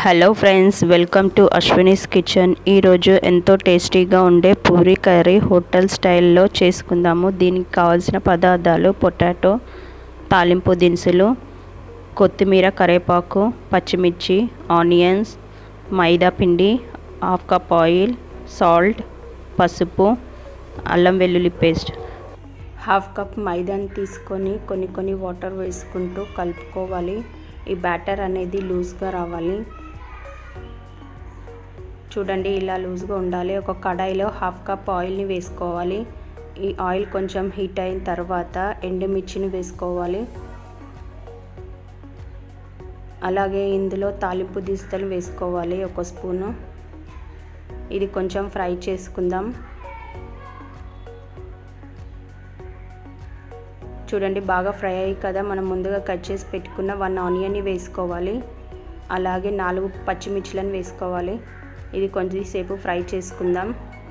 hello friends welcome to Ashwini's kitchen ఈరోజు ఎంతో టేస్టీగా ఉండే పూరీ కర్రీ హోటల్ స్టైల్లో చేసుకుందాము దీనికి కావాల్సిన పదార్థాలు పొటాటో తాలింపు దినుసులు కొత్తిమీర కరివేపాకు పచ్చిమిర్చి ఆనియన్స్ మైదా పిండి హాఫ్ కప్ ఆయిల్ సాల్ట్ పసుపు అల్లం వెల్లుల్లి పేస్ట్ హాఫ్ కప్ మైదాని తీసుకొని కొన్ని కొన్ని వాటర్ వేసుకుంటూ కలుపుకోవాలి ఈ బ్యాటర్ అనేది లూజ్గా రావాలి చూడండి ఇలా లూజ్గా ఉండాలి ఒక కడాయిలో హాఫ్ కప్ ఆయిల్ని వేసుకోవాలి ఈ ఆయిల్ కొంచెం హీట్ అయిన తర్వాత ఎండుమిర్చిని వేసుకోవాలి అలాగే ఇందులో తాలింపు దిస్తలు వేసుకోవాలి ఒక స్పూను ఇది కొంచెం ఫ్రై చేసుకుందాం చూడండి బాగా ఫ్రై అయ్యి కదా మనం ముందుగా కట్ చేసి పెట్టుకున్న వన్ ఆనియన్ని వేసుకోవాలి అలాగే నాలుగు పచ్చిమిర్చిలను వేసుకోవాలి ఇది కొంచెంసేపు ఫ్రై చేసుకుందాం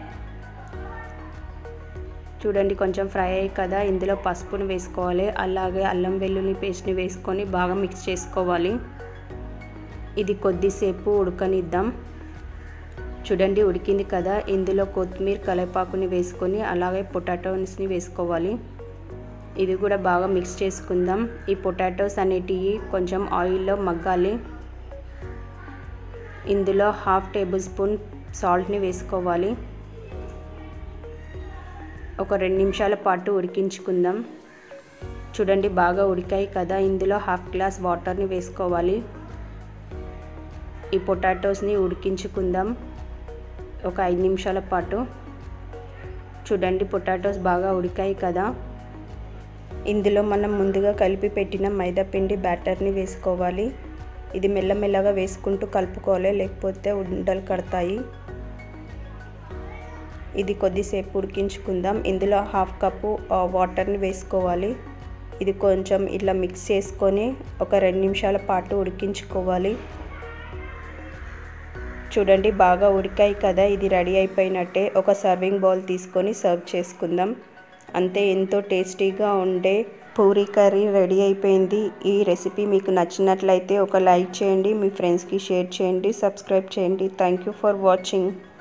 చూడండి కొంచెం ఫ్రై అయ్యి కదా ఇందులో పసుపుని వేసుకోవాలి అలాగే అల్లం వెల్లుల్లి పేస్ట్ని వేసుకొని బాగా మిక్స్ చేసుకోవాలి ఇది కొద్దిసేపు ఉడకనిద్దాం చూడండి ఉడికింది కదా ఇందులో కొత్తిమీర కలేపాకుని వేసుకొని అలాగే పొటాటోస్ని వేసుకోవాలి ఇది కూడా బాగా మిక్స్ చేసుకుందాం ఈ పొటాటోస్ అనేటివి కొంచెం ఆయిల్లో మగ్గాలి ఇందులో హాఫ్ టేబుల్ స్పూన్ సాల్ట్ని వేసుకోవాలి ఒక రెండు నిమిషాల పాటు ఉడికించుకుందాం చూడండి బాగా ఉడికాయి కదా ఇందులో హాఫ్ గ్లాస్ వాటర్ని వేసుకోవాలి ఈ పొటాటోస్ని ఉడికించుకుందాం ఒక ఐదు నిమిషాల పాటు చూడండి పొటాటోస్ బాగా ఉడికాయి కదా ఇందులో మనం ముందుగా కలిపి పెట్టిన మైదా పిండి బ్యాటర్ని వేసుకోవాలి ఇది మెల్లమెల్లగా వేసుకుంటూ కలుపుకోవాలి లేకపోతే ఉండలు కడతాయి ఇది కొద్దిసేపు ఉడికించుకుందాం ఇందులో హాఫ్ కప్పు వాటర్ని వేసుకోవాలి ఇది కొంచెం ఇట్లా మిక్స్ చేసుకొని ఒక రెండు నిమిషాల పాటు ఉడికించుకోవాలి చూడండి బాగా ఉడికాయి కదా ఇది రెడీ అయిపోయినట్టే ఒక సర్వింగ్ బౌల్ తీసుకొని సర్వ్ చేసుకుందాం అంతే ఎంతో టేస్టీగా ఉండే పూరీ కర్రీ రెడీ అయిపోయింది ఈ రెసిపీ మీకు నచ్చినట్లయితే ఒక లైక్ చేయండి మీ ఫ్రెండ్స్కి షేర్ చేయండి సబ్స్క్రైబ్ చేయండి థ్యాంక్ యూ ఫర్ వాచింగ్